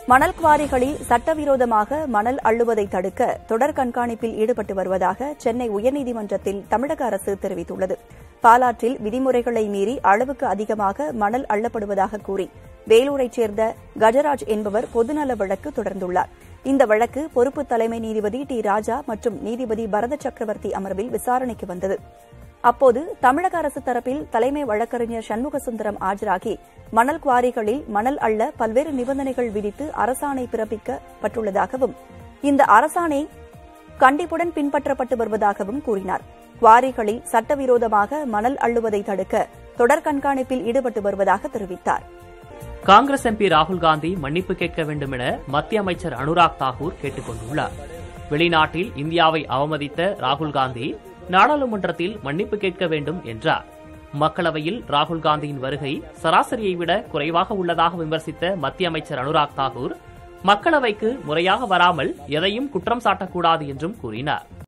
மணல் குவாரிகளில் சட்டவிரோதமாக மணல் அள்ளுவதை தடுக்க தொடர் கண்காணிப்பில் ஈடுபட்டு வருவதாக சென்னை உயர்நீதிமன்றத்தில் தமிழக அரசு தெரிவித்துள்ளது பாலாற்றில் விதிமுறைகளை மீறி அளவுக்கு அதிகமாக மணல் அள்ளப்படுவதாக கூறி வேலூரைச் சேர்ந்த கஜராஜ் என்பவர் பொதுநல வழக்கு தொடர்ந்துள்ளார் இந்த வழக்கு பொறுப்பு தலைமை நீதிபதி டி ராஜா மற்றும் நீதிபதி பரத சக்கரவர்த்தி அமர்வில் விசாரணைக்கு வந்தது அப்போது தமிழக அரசு தரப்பில் தலைமை வழக்கறிஞர் சண்முகசுந்தரம் ஆஜராகி மணல் குவாரிகளில் மணல் அள்ள பல்வேறு நிபந்தனைகள் விதித்து அரசாணை பிறப்பிக்கப்பட்டுள்ளதாகவும் இந்த அரசாணை கண்டிப்புடன் பின்பற்றப்பட்டு வருவதாகவும் கூறினார் குவாரிகளில் சட்டவிரோதமாக மணல் அள்ளுவதை தடுக்க தொடர் கண்காணிப்பில் ஈடுபட்டு வருவதாக தெரிவித்தார் காங்கிரஸ் எம்பி ராகுல் காந்தி மன்னிப்பு கேட்க வேண்டும் என மத்திய அமைச்சர் அனுராக் தாக்கூர் கேட்டுக் கொண்டுள்ளார் வெளிநாட்டில் இந்தியாவை அவமதித்த ராகுல் காந்தி நாடாளுமன்றத்தில் மன்னிப்பு கேட்க வேண்டும் என்றார் மக்களவையில் ராகுல் காந்தியின் வருகை சராசரியை விட குறைவாக உள்ளதாக விமர்சித்த மத்திய அமைச்சர் அனுராக் தாக்கூர் மக்களவைக்கு முறையாக வராமல் எதையும் குற்றம் சாட்டக்கூடாது என்றும் கூறினார்